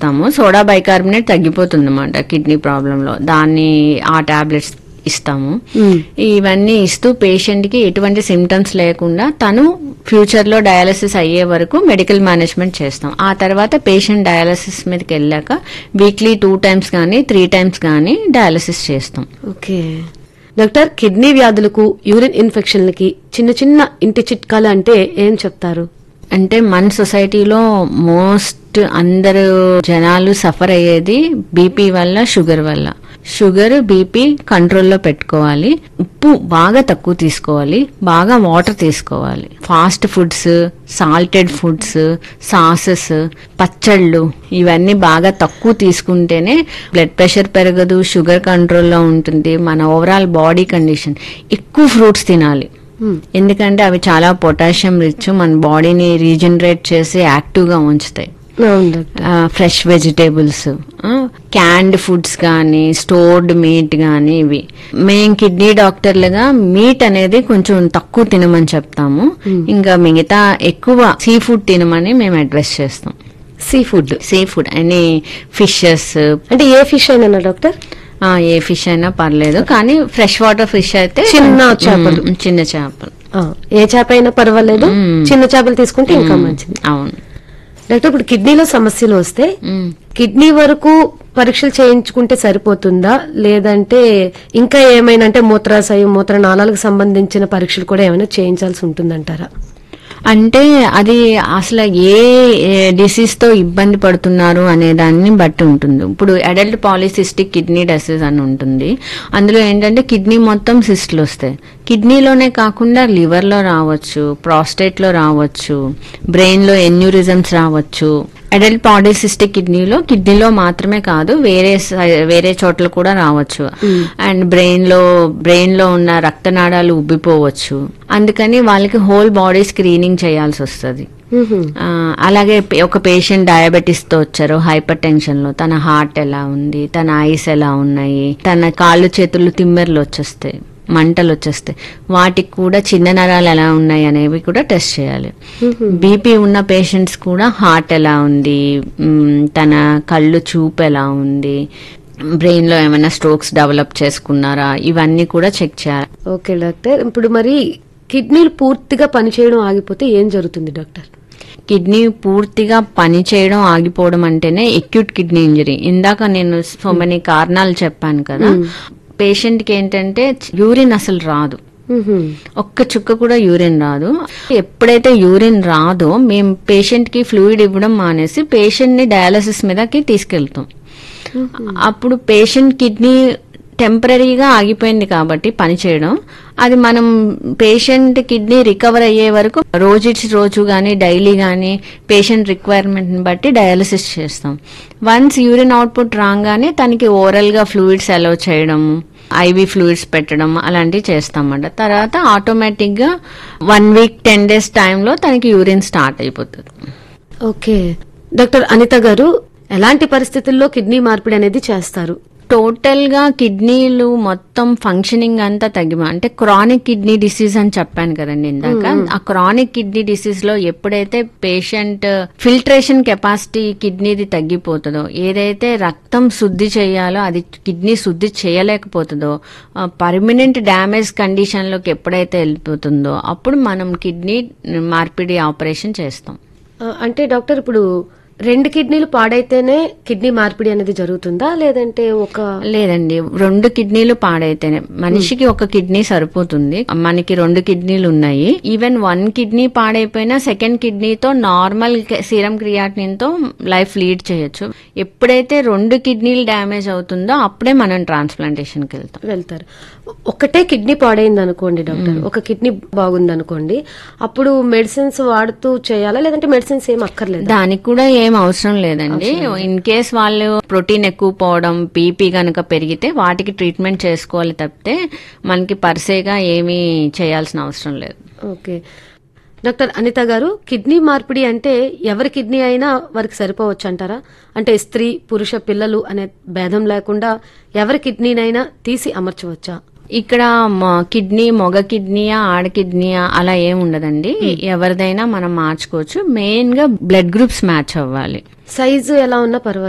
ఇస్తాము soda bicarbonate తగ్గిపోతుంది అన్నమాట కిడ్నీ ప్రాబ్లంలో దాన్ని ఆ టాబ్లెట్స్ ఇస్తాము ఇవన్నీ ఇస్తూ పేషెంట్ కి ఎటువంటి సిమ్టమ్స్ లేకుండా తను ఫ్యూచర్ లో డయాలసిస్ అయ్యే వరకు మెడికల్ మేనేజ్మెంట్ చేస్తాం ఆ తర్వాత పేషెంట్ డయాలసిస్ మీదకి వెళ్ళాక వీక్లీ టూ టైమ్స్ కానీ త్రీ టైమ్స్ కానీ డయాలసిస్ చేస్తాం ఓకే డాక్టర్ కిడ్నీ వ్యాధులకు యూరిన్ ఇన్ఫెక్షన్లకి చిన్న చిన్న ఇంటి చిట్కాలు అంటే ఏం చెప్తారు అంటే మన సొసైటీలో మోస్ట్ అందరు జనాలు సఫర్ అయ్యేది బీపీ వల్ల షుగర్ వల్ల షుగర్ బీపీ కంట్రోల్లో పెట్టుకోవాలి ఉప్పు బాగా తక్కువ తీసుకోవాలి బాగా వాటర్ తీసుకోవాలి fast foods salted foods sauces పచ్చళ్ళు ఇవన్నీ బాగా తక్కువ తీసుకుంటేనే బ్లడ్ ప్రెషర్ పెరగదు షుగర్ కంట్రోల్లో ఉంటుంది మన ఓవరాల్ బాడీ కండిషన్ ఎక్కువ ఫ్రూట్స్ తినాలి ఎందుకంటే అవి చాలా పొటాషియం రిచ్ మన బాడీని రీజనరేట్ చేసి యాక్టివ్గా ఉంచుతాయి అవును doctor fresh vegetables canned foods కానీ స్టోర్డ్ మీట్ కానీ ఇవి మేము కిడ్నీ డాక్టర్లుగా మీట్ అనేది కొంచెం తక్కువ తినమని చెప్తాము ఇంకా మిగతా ఎక్కువ సీ ఫుడ్ తినమని మేము అడ్వైస్ చేస్తాం సీ ఫుడ్ సీ ఫుడ్ అని ఫిషెస్ అంటే ఏ ఫిష్ అయినా డాక్టర్ ఏ ఫిష్ అయినా పర్లేదు కానీ ఫ్రెష్ వాటర్ ఫిష్ అయితే చిన్న చేపలు. మ్, చిన్న చేపలు ఆ, ఏ చేప అయినా పర్వాలేదు మ్మ్. చిన్న చేపలు తీసుకుంటే ఇంకా మంచిది అవును డాక్టర్ ఇప్పుడు కిడ్నీలో సమస్యలు వస్తే మ్. కిడ్నీ వరకు పరీక్షలు చేయించుకుంటే సరిపోతుందా లేదంటే ఇంకా ఏమైనా అంటే మూత్రాశయం మూత్రనాళాలకు సంబంధించిన పరీక్షలు కూడా ఏమైనా చేయించాల్సి ఉంటుందంటారా అంటే అది అసలు ఏ డిసీజ్ తో ఇబ్బంది పడుతున్నారు అనే దాన్ని బట్టి ఉంటుంది ఇప్పుడు అడల్ట్ పాలిసిస్టిక్ కిడ్నీ డిసీజ్ అని ఉంటుంది అందులో ఏంటంటే కిడ్నీ మొత్తం సిస్ట్లు వస్తాయి కిడ్నీలోనే కాకుండా లివర్ లో రావచ్చు ప్రాస్టేట్ లో రావచ్చు బ్రెయిన్ లో ఎన్యూరిజమ్స్ రావచ్చు అడల్ట్ పాలిసిస్టిక్ కిడ్నీలో కిడ్నీలో మాత్రమే కాదు వేరే సై- వేరే చోట్ల కూడా రావచ్చు అండ్ బ్రెయిన్ లో బ్రెయిన్ లో ఉన్న రక్తనాళాలు ఉబ్బిపోవచ్చు అందుకని వాళ్ళకి హోల్ బాడీ స్క్రీనింగ్ చేయాల్సి వస్తుంది ఆ, అలాగే పే- ఒక పేషెంట్ డయాబెటీస్ తో వచ్చారు హైపర్ టెన్షన్ లో తన హార్ట్ ఎలా ఉంది తన ఐస్ ఎలా ఉన్నాయి తన కాళ్ళు చేతులు తిమ్మెర్లు వచ్చేస్తాయి మంటలు వచ్చేస్తాయి వాటికి కూడా చిన్న నరాలు ఎలా ఉన్నాయి అనేవి కూడా టెస్ట్ చేయాలి బీపీ ఉన్న పేషెంట్స్ కూడా హార్ట్ ఎలా ఉంది మ్, తన కళ్ళు చూపు ఎలా ఉంది బ్రెయిన్ లో ఏమైనా స్ట్రోక్స్ డెవలప్ చేసుకున్నారా ఇవన్నీ కూడా చెక్ చేయాలి ఓకే డాక్టర్ ఇప్పుడు మరి కిడ్నీలు పూర్తిగా పనిచేయడం ఆగిపోతే ఏం జరుగుతుంది డాక్టర్ కిడ్నీ పూర్తిగా పని చేయడం ఆగిపోవడం అంటేనే ఎక్యూట్ కిడ్నీ ఇంజరీ ఇందాక నేను సో మెనీ కారణాలు చెప్పాను కదా పేషెంట్ కి ఏంటంటే యూరిన్ అసలు రాదు మ్మ్. ఒక్క చుక్క కూడా యూరిన్ రాదు ఎప్పుడైతే యూరిన్ రాదో మేము పేషెంట్ కి ఫ్లూయిడ్ ఇవ్వడం మానేసి పేషెంట్ ని డయాలసిస్ మీదకి తీసుకెళ్తాం అప్పుడు పేషెంట్ కిడ్నీ టెంపరీగా ఆగిపోయింది కాబట్టి పని చేయడం అది మనం పేషెంట్ కిడ్నీ రికవర్ అయ్యే వరకు రోజు రోజు కానీ డైలీ కానీ పేషెంట్ రిక్వైర్మెంట్ బట్టి డయాలసిస్ చేస్తాం వన్స్ యూరిన్ అవుట్పుట్ రాగానే తనకి ఓరల్ గా ఫ్లూయిడ్స్ అలౌ చేయడము ఐవి ఫ్లూయిడ్స్ పెట్టడం అలాంటివి చేస్తామన్నమాట తర్వాత ఆటోమేటిక్ గా వన్ వీక్ టెన్ డేస్ టైంలో తనకి యూరిన్ స్టార్ట్ అయిపోతుంది ఓకే డాక్టర్ అనిత గారు ఎలాంటి పరిస్థితుల్లో కిడ్నీ మార్పిడి అనేది చేస్తారు టోటల్ గా కిడ్నీలు మొత్తం ఫంక్షనింగ్ అంతా తగ్గిమ అంటే క్రానిక్ కిడ్నీ డిసీజ్ అని చెప్పాను కదండి ఇందాక ఆ క్రానిక్ కిడ్నీ డిసీజ్ లో ఎప్పుడైతే పేషెంట్ ఫిల్టరేషన్ కెపాసిటీ కిడ్నీది తగ్గిపోతుందో ఏదైతే రక్తం శుద్ధి చేయాలో అది కిడ్నీ శుద్ధి చేయలేకపోతుందో పర్మనెంట్ డ్యామేజ్ కండిషన్ లోకి ఎప్పుడైతే వెళ్ళిపోతుందో అప్పుడు మనం కిడ్నీ మార్పిడి ఆపరేషన్ చేస్తాం ఆ, అంటే డాక్టర్ ఇప్పుడు రెండు కిడ్నీలు పాడైతేనే కిడ్నీ మార్పిడి అనేది జరుగుతుందా లేదంటే ఒక లేదండి రెండు కిడ్నీలు పాడైతేనే మనిషికి ఒక కిడ్నీ సరిపోతుంది మనకి రెండు కిడ్నీలు ఉన్నాయి ఈవెన్ వన్ కిడ్నీ పాడైపోయినా సెకండ్ కిడ్నీతో నార్మల్ సీరం క్రియాటినిన్ తో లైఫ్ లీడ్ చేయొచ్చు ఎప్పుడైతే రెండు కిడ్నీలు డ్యామేజ్ అవుతుందో అప్పుడే మనం ట్రాన్స్ప్లాంటేషన్ కి వెళ్తాం వెళ్తారు ఒకటే కిడ్నీ పాడైంది అనుకోండి డాక్టర్ ఒక కిడ్నీ బాగుంది అనుకోండి అప్పుడు మెడిసిన్స్ వాడుతూ చేయాలా లేదంటే మెడిసిన్స్ ఏం అక్కర్లేదు దానికి కూడా ఏం అవసరం లేదండి ఇన్ కేస్ వాళ్ళు ప్రోటీన్ ఎక్కువ పోవడం బీపీ గనుక పెరిగితే వాటికి ట్రీట్మెంట్ చేసుకోవాలి తప్పితే మనకి పర్సేగా ఏమీ చేయాల్సిన అవసరం లేదు ఓకే డాక్టర్ అనిత గారు కిడ్నీ మార్పిడి అంటే ఎవరి కిడ్నీ అయినా వారికి సరిపోవచ్చు అంటారా అంటే స్త్రీ పురుష పిల్లలు అనే భేదం లేకుండా ఎవరి కిడ్నీనైనా తీసి అమర్చవచ్చా ఇక్కడ మ- కిడ్నీ మొగ కిడ్నీయా ఆడ కిడ్నీయా అలా ఏం ఉండదండి ఎవరిదైనా మనం మార్చుకోవచ్చు మెయిన్ గా బ్లడ్ గ్రూప్స్ మ్యాచ్ అవ్వాలి సైజు ఎలా ఉన్నా పర్వాలేదు